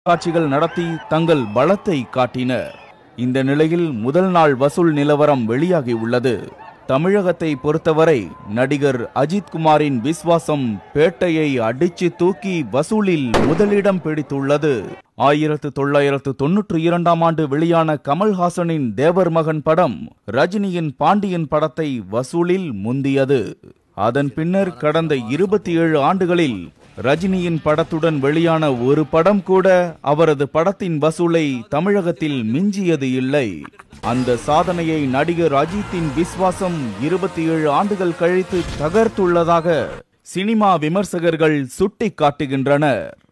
காட்சிகள் நடத்தி தங்கள் பலத்தை காட்டினர் இந்த நிலையில் முதல் நாள் வசூல் நிலவரம் வெளியாகியுள்ளது தமிழகத்தை பொறுத்தவரை நடிகர் அஜித் குமாரின் விஸ்வாசம் பேட்டையை அடிச்சு தூக்கி வசூலில் முதலிடம் பிடித்துள்ளது ஆயிரத்து தொள்ளாயிரத்து தொன்னூற்றி இரண்டாம் ஆண்டு வெளியான கமல்ஹாசனின் தேவர் மகன் படம் ரஜினியின் பாண்டியன் படத்தை வசூலில் முந்தியது அதன் பின்னர் கடந்த இருபத்தி ஏழு ஆண்டுகளில் ரஜினியின் படத்துடன் வெளியான ஒரு படம் கூட அவரது படத்தின் வசூலை தமிழகத்தில் மிஞ்சியது இல்லை அந்த சாதனையை நடிகர் அஜித்தின் விஸ்வாசம் இருபத்தி ஏழு ஆண்டுகள் கழித்து தகர்த்துள்ளதாக சினிமா விமர்சகர்கள் சுட்டிக்காட்டுகின்றனர்